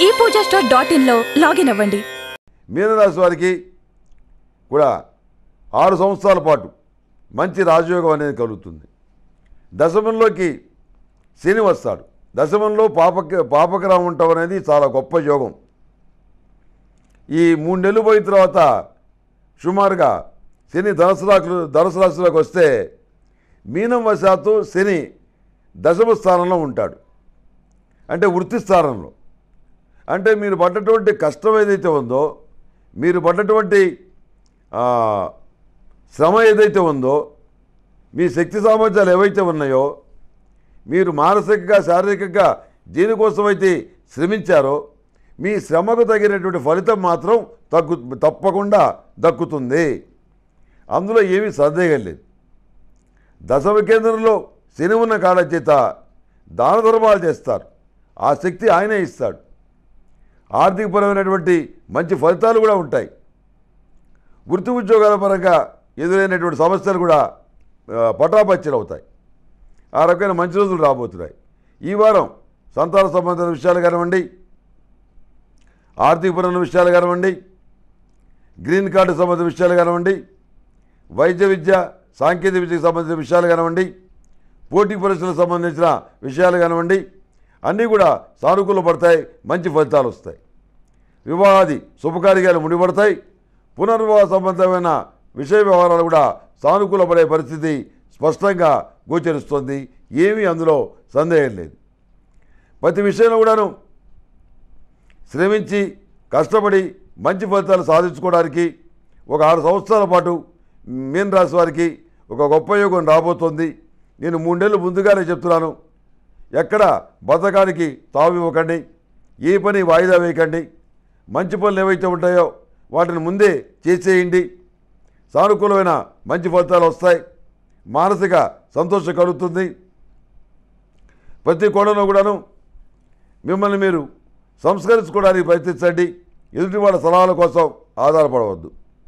ఈ Pooja store dot ఇన్లో login అవ్వండి మీనరాశి వారికి కూడా ఆరు సంవత్సరాల పాటు మంచి రాజయోగం అనేది కలుగుతుంది దశమంలోకి శని వస్తాడు దశమంలో పాపక పాపకరం ఉండటం అనేది చాలా గొప్ప యోగం ఈ మూడు నెలలు పోయిన తర్వాత సుమారుగా శని ధనుసు రాశి ధనుసు రాశిలోకి వస్తే మీనం వశాత్తు శని దశమ స్థానంలో ఉంటాడు అంటే వృత్తి స్థానంలో అంటే మీరు పడ్డటువంటి కష్టం ఏదైతే ఉందో మీరు పడ్డటువంటి ఆ, శ్రమ ఏదైతే ఉందో మీ శక్తి సామర్థ్యాలు ఏవైతే ఉన్నాయో మీరు మానసికంగా శారీరకంగా దేనికోసమైతే శ్రమించారో మీ శ్రమకు తగినటువంటి ఫలితం మాత్రం తగ్గు తప్పకుండా దక్కుతుంది అందులో ఏమీ సందేహం లేదు దశమ కేంద్రంలో శని ఉన్న కాలం చేత దాన ధర్మాలు చేస్తారు ఆ శక్తి ఆయనే ఇస్తాడు ఆర్థికపరమైనటువంటి మంచి ఫలితాలు కూడా ఉంటాయి వృత్తి ఉద్యోగాల పరంగా ఎదురైనటువంటి సమస్యలు కూడా ఆ, పటాపంచలు అవుతాయి ఆ రకమైన మంచి రోజులు రాబోతున్నాయి ఈ వారం సంతాన సంబంధించిన విషయాలు కానివ్వండి ఆర్థికపరమైన విషయాలు కానివ్వండి గ్రీన్ కార్డు సంబంధించిన విషయాలు కానివ్వండి వైద్య విద్య సాంకేతిక విద్యకు సంబంధించిన విషయాలు కానివ్వండి పోటీ పరీక్షలకు సంబంధించిన విషయాలు కానివ్వండి అన్నీ కూడా సానుకూల పడతాయి మంచి ఫలితాలు వస్తాయి వివాహాది శుభకార్యాలు ముడిపడతాయి పునర్వివాహ సంబంధమైన విషయ వ్యవహారాలు కూడా సానుకూల పడే పరిస్థితి స్పష్టంగా గోచరిస్తుంది ఏమీ అందులో సందేహం లేదు ప్రతి విషయంలో కూడాను శ్రమించి కష్టపడి మంచి ఫలితాలు సాధించుకోవడానికి ఒక ఆరు సంవత్సరాల పాటు మీన రాశి వారికి ఒక గొప్ప యోగం రాబోతోంది నేను మూడేళ్ళు ముందుగానే చెప్తున్నాను ఎక్కడ బతకానికి తావు ఇవ్వకండి ఏ పని వాయిదా వేయకండి మంచి పనులు ఏవైతే ఉంటాయో వాటిని ముందే చేసేయండి సానుకూలమైన మంచి ఫలితాలు వస్తాయి మానసిక సంతోషం కలుగుతుంది ప్రతి కోణంలో కూడాను మిమ్మల్ని మీరు సంస్కరించుకోవడానికి ప్రయత్నించండి ఎదుటి వాళ్ళ సలహాల కోసం ఆధారపడవద్దు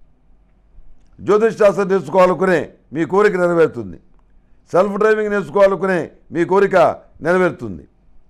జ్యోతిష్ శాస్త్రం నేర్చుకోవాలనుకునే మీ కోరిక నెరవేరుతుంది సెల్ఫ్ డ్రైవింగ్ నేర్చుకోవాలనుకునే మీ కోరిక నెరవేరుతుంది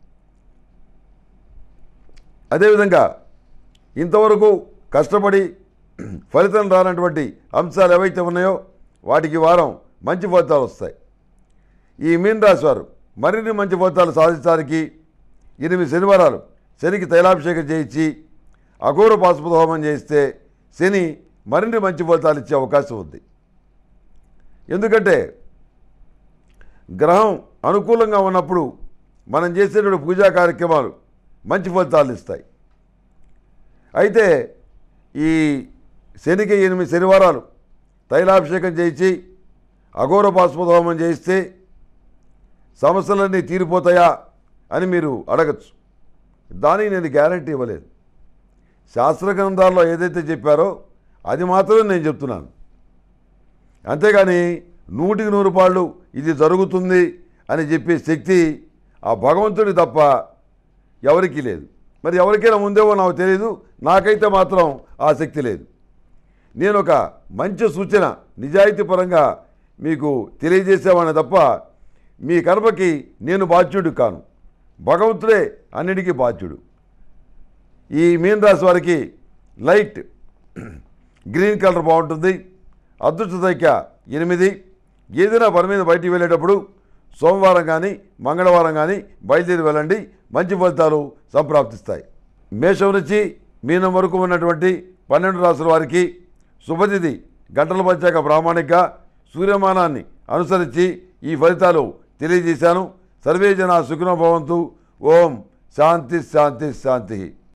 అదేవిధంగా ఇంతవరకు కష్టపడి ఫలితం రానటువంటి అంశాలు ఏవైతే ఉన్నాయో వాటికి ఈ వారం మంచి ఫలితాలు వస్తాయి ఈ మీన్ రాశి వారు మరిన్ని మంచి ఫలితాలు సాధించడానికి ఎనిమిది శనివారాలు శనికి తైలాభిషేకం చేయించి అఘోర పాశుపత హోమం చేయిస్తే శని మరిన్ని మంచి ఫలితాలు ఇచ్చే అవకాశం ఉంది ఎందుకంటే గ్రహం అనుకూలంగా ఉన్నప్పుడు మనం చేసేటువంటి పూజా కార్యక్రమాలు మంచి ఫలితాలు ఇస్తాయి అయితే ఈ శనికి ఎనిమిది శనివారాలు తైలాభిషేకం చేయించి అఘోర పాశుపత హోమం చేయిస్తే సమస్యలన్నీ తీరిపోతాయా అని మీరు అడగచ్చు దానికి నేను గ్యారంటీ ఇవ్వలేదు శాస్త్ర గ్రంథాల్లో ఏదైతే చెప్పారో అది మాత్రమే నేను చెప్తున్నాను అంతేగాని నూటికి నూరు పాళ్ళు ఇది జరుగుతుంది అని చెప్పే శక్తి ఆ భగవంతుడి తప్ప ఎవరికీ లేదు మరి ఎవరికైనా ఉందేమో నాకు తెలియదు నాకైతే మాత్రం ఆ శక్తి లేదు నేను ఒక మంచి సూచన నిజాయితీ పరంగా మీకు తెలియజేసేవాడిని తప్ప మీ కర్మకి నేను బాధ్యుడు కాను భగవంతుడే అన్నిటికీ బాధ్యుడు ఈ మీన్ రాశి వారికి లైట్ గ్రీన్ కలర్ బాగుంటుంది అదృష్ట సంఖ్య ఎనిమిది ఏదైనా పని మీద బయటికి వెళ్ళేటప్పుడు సోమవారం కానీ మంగళవారం కానీ బయలుదేరి వెళ్ళండి మంచి ఫలితాలు సంప్రాప్తిస్తాయి మేషం నుంచి మీనం వరకు ఉన్నటువంటి పన్నెండు రాసుల వారికి శుభతిథి గంటల పంచాక ప్రామాణిక సూర్యమానాన్ని అనుసరించి ఈ ఫలితాలు తెలియజేశాను సర్వే జన సుఖినో భవంతు ఓం శాంతి శాంతి శాంతి